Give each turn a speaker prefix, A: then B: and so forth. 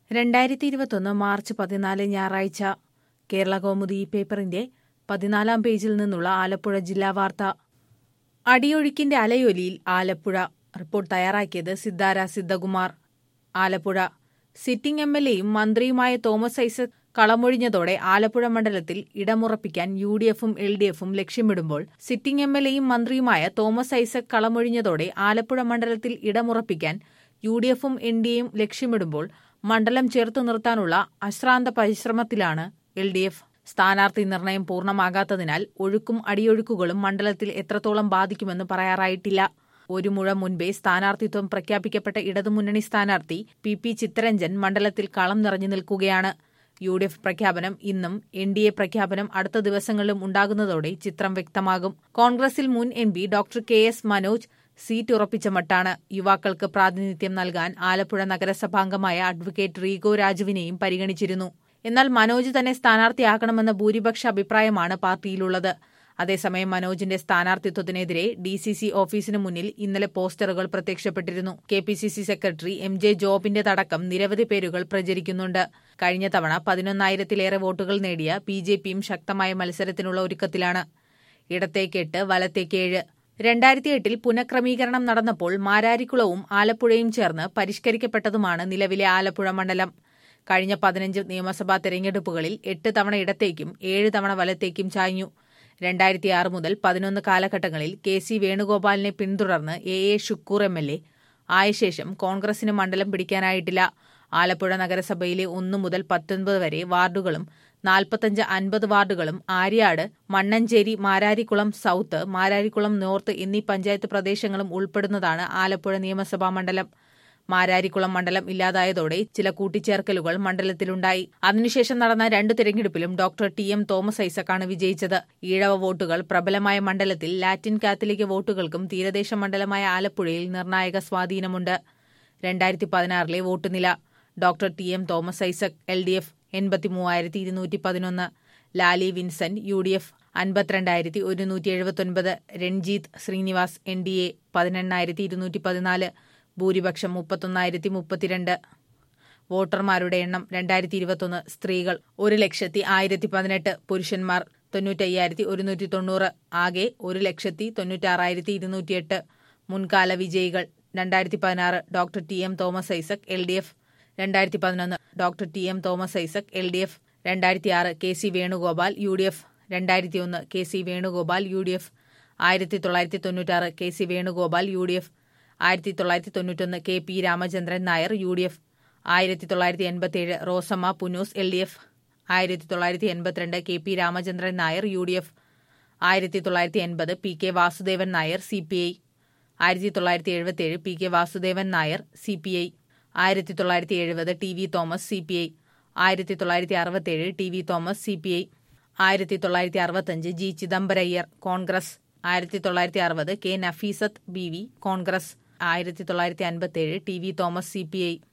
A: രണ്ടായിരത്തി ഇരുപത്തൊന്ന് മാർച്ച് പതിനാല് ഞായറാഴ്ച കേരള കൗമുദി ഈ പേപ്പറിന്റെ പതിനാലാം പേജിൽ നിന്നുള്ള ആലപ്പുഴ ജില്ലാ വാർത്ത അടിയൊഴുക്കിന്റെ അലയൊലിയിൽ ആലപ്പുഴ റിപ്പോർട്ട് തയ്യാറാക്കിയത് സിദ്ധാര Siddhakumar Alappuzha sitting M L എയും മന്ത്രിയുമായ തോമസ് ഐസക് കളമൊഴിഞ്ഞതോടെ ആലപ്പുഴ മണ്ഡലത്തിൽ ഇടമുറപ്പിക്കാൻ യു ഡി എഫും എൽ ഡി എഫും ലക്ഷ്യമിടുമ്പോൾ സിറ്റിംഗ് എം എൽ എയും മന്ത്രിയുമായ തോമസ് ഐസക് കളമൊഴിഞ്ഞതോടെ ആലപ്പുഴ മണ്ഡലത്തിൽ ഇടമുറപ്പിക്കാൻ യു ഡി എഫും എൻ ഡി എയും ലക്ഷ്യമിടുമ്പോൾ മണ്ഡലം ചേർത്തു നിർത്താനുള്ള അശ്രാന്ത പരിശ്രമത്തിലാണ് എൽ ഡി എഫ് സ്ഥാനാർത്ഥി നിർണയം പൂർണ്ണമാകാത്തതിനാൽ ഒഴുക്കും അടിയൊഴുക്കുകളും മണ്ഡലത്തിൽ എത്രത്തോളം ബാധിക്കുമെന്ന് പറയാറായിട്ടില്ല ഒരു മുഴ മുൻപേ സ്ഥാനാർത്ഥിത്വം പ്രഖ്യാപിക്കപ്പെട്ട ഇടതുമുന്നണി സ്ഥാനാർത്ഥി പി പി ചിത്തരഞ്ജൻ മണ്ഡലത്തിൽ കളം നിറഞ്ഞു നിൽക്കുകയാണ് യു ഡി എഫ് പ്രഖ്യാപനം ഇന്നും എൻ ഡി എ പ്രഖ്യാപനം അടുത്ത ദിവസങ്ങളിലും ഉണ്ടാകുന്നതോടെ ചിത്രം വ്യക്തമാകും കോൺഗ്രസിൽ മുൻ M P doctor K S Manoj seat ഉറപ്പിച്ച മട്ടാണ് യുവാക്കൾക്ക് പ്രാതിനിധ്യം നൽകാൻ ആലപ്പുഴ നഗരസഭാംഗമായ അഡ്വക്കേറ്റ് റീഗോ രാജുവിനെയും പരിഗണിച്ചിരുന്നു എന്നാൽ മനോജ് തന്നെ സ്ഥാനാർത്ഥിയാക്കണമെന്ന ഭൂരിപക്ഷ അഭിപ്രായമാണ് പാർട്ടിയിലുള്ളത് അതേസമയം മനോജിന്റെ സ്ഥാനാർത്ഥിത്വത്തിനെതിരെ ഡി സി സി ഓഫീസിന് മുന്നിൽ ഇന്നലെ പോസ്റ്ററുകൾ പ്രത്യക്ഷപ്പെട്ടിരുന്നു K P C C secretary M J ജോബിന്റെതടക്കം നിരവധി പേരുകൾ പ്രചരിക്കുന്നുണ്ട് കഴിഞ്ഞ തവണ പതിനൊന്നായിരത്തിലേറെ വോട്ടുകൾ നേടിയ ബി ജെ പിയും ശക്തമായ മത്സരത്തിനുള്ള ഒരുക്കത്തിലാണ് ഇടത്തേക്ക് എട്ട് വലത്തേക്ക് ഏഴ് രണ്ടായിരത്തി എട്ടിൽ പുനഃക്രമീകരണം നടന്നപ്പോൾ മാരാരിക്കുളവും ആലപ്പുഴയും ചേർന്ന് പരിഷ്കരിക്കപ്പെട്ടതുമാണ് നിലവിലെ ആലപ്പുഴ മണ്ഡലം കഴിഞ്ഞ പതിനഞ്ച് നിയമസഭാ തെരഞ്ഞെടുപ്പുകളിൽ എട്ട് തവണ ഇടത്തേക്കും ഏഴ് തവണ വലത്തേക്കും ചായ്ഞ്ഞു രണ്ടായിരത്തി ആറ് മുതൽ പതിനൊന്ന് കാലഘട്ടങ്ങളിൽ കെ സി വേണുഗോപാലിനെ പിന്തുടർന്ന് A A Shukoor M L A ആയ ശേഷം കോൺഗ്രസിന് മണ്ഡലം പിടിക്കാനായിട്ടില്ല ആലപ്പുഴ നഗരസഭയിലെ ഒന്നു മുതൽ പത്തൊൻപത് വരെ വാർഡുകളും നാൽപ്പത്തഞ്ച് അൻപത് വാർഡുകളും ആര്യാട് മണ്ണഞ്ചേരി മാരാരിക്കുളം സൌത്ത് മാരാരിക്കുളം നോർത്ത് എന്നീ പഞ്ചായത്ത് പ്രദേശങ്ങളും ഉൾപ്പെടുന്നതാണ് ആലപ്പുഴ നിയമസഭാ മണ്ഡലം മാരാരിക്കുളം മണ്ഡലം ഇല്ലാതായതോടെ ചില കൂട്ടിച്ചേർക്കലുകൾ മണ്ഡലത്തിലുണ്ടായി അതിനുശേഷം നടന്ന രണ്ട് തിരഞ്ഞെടുപ്പിലും ഡോക്ടർ ടി എം തോമസ് ഐസക്കാണ് വിജയിച്ചത് ഈഴവ വോട്ടുകൾ പ്രബലമായ മണ്ഡലത്തിൽ ലാറ്റിൻ കാത്തലിക് വോട്ടുകൾക്കും തീരദേശ മണ്ഡലമായ ആലപ്പുഴയിൽ നിർണായക സ്വാധീനമുണ്ട് രണ്ടായിരത്തി പതിനാറിലെ വോട്ട് നില doctor T M Thomas Isaac L D F എൺപത്തിമൂവായിരത്തി ഇരുന്നൂറ്റി പതിനൊന്ന് Lali Vincent U D F അൻപത്തിരണ്ടായിരത്തി ഒരുന്നൂറ്റി എഴുപത്തൊൻപത് Ranjith Srinivas N D A പതിനെണ്ണായിരത്തി ഇരുന്നൂറ്റി പതിനാല് ഭൂരിപക്ഷം മുപ്പത്തൊന്നായിരത്തി മുപ്പത്തിരണ്ട് വോട്ടർമാരുടെ എണ്ണം രണ്ടായിരത്തി ഇരുപത്തൊന്ന് സ്ത്രീകൾ ഒരു ലക്ഷത്തി ആയിരത്തി പതിനെട്ട് പുരുഷന്മാർ തൊണ്ണൂറ്റയ്യായിരത്തി ഒരുന്നൂറ്റി തൊണ്ണൂറ് ആകെ ഒരു ലക്ഷത്തി തൊണ്ണൂറ്റാറായിരത്തി ഇരുന്നൂറ്റിയെട്ട് മുൻകാല വിജയികൾ രണ്ടായിരത്തി പതിനാറ് doctor T M Thomas Isaac L D F രണ്ടായിരത്തി പതിനൊന്ന് doctor T M Thomas Isaac L D F രണ്ടായിരത്തി ആറ് K C Venugopal U D F രണ്ടായിരത്തി ഒന്ന് K C Venugopal U D F ആയിരത്തി തൊള്ളായിരത്തി തൊണ്ണൂറ്റാറ് K C Venugopal U D F ആയിരത്തി തൊള്ളായിരത്തി തൊണ്ണൂറ്റൊന്ന് K P Ramachandran Nair U D F ആയിരത്തി തൊള്ളായിരത്തി എൺപത്തിയേഴ് Rosamma Punnoose L D F ആയിരത്തി തൊള്ളായിരത്തി എൺപത്തിരണ്ട് K P Ramachandran Nair U D F ആയിരത്തി തൊള്ളായിരത്തി എൺപത് P K Vasudevan Nair C P I ആയിരത്തി തൊള്ളായിരത്തി എഴുപത്തിയേഴ് P K Vasudevan Nair C P I ആയിരത്തി തൊള്ളായിരത്തി എഴുപത് T V Thomas C P I ആയിരത്തി തൊള്ളായിരത്തി അറുപത്തിയേഴ് T V Thomas C P I ആയിരത്തി തൊള്ളായിരത്തി അറുപത്തഞ്ച് ജി ചിദംബരയ്യർ കോൺഗ്രസ് ആയിരത്തി തൊള്ളായിരത്തി അറുപത് K Nafeesath B V Congress ആയിരത്തി തൊള്ളായിരത്തി അൻപത്തിയേഴ് T V Thomas C P I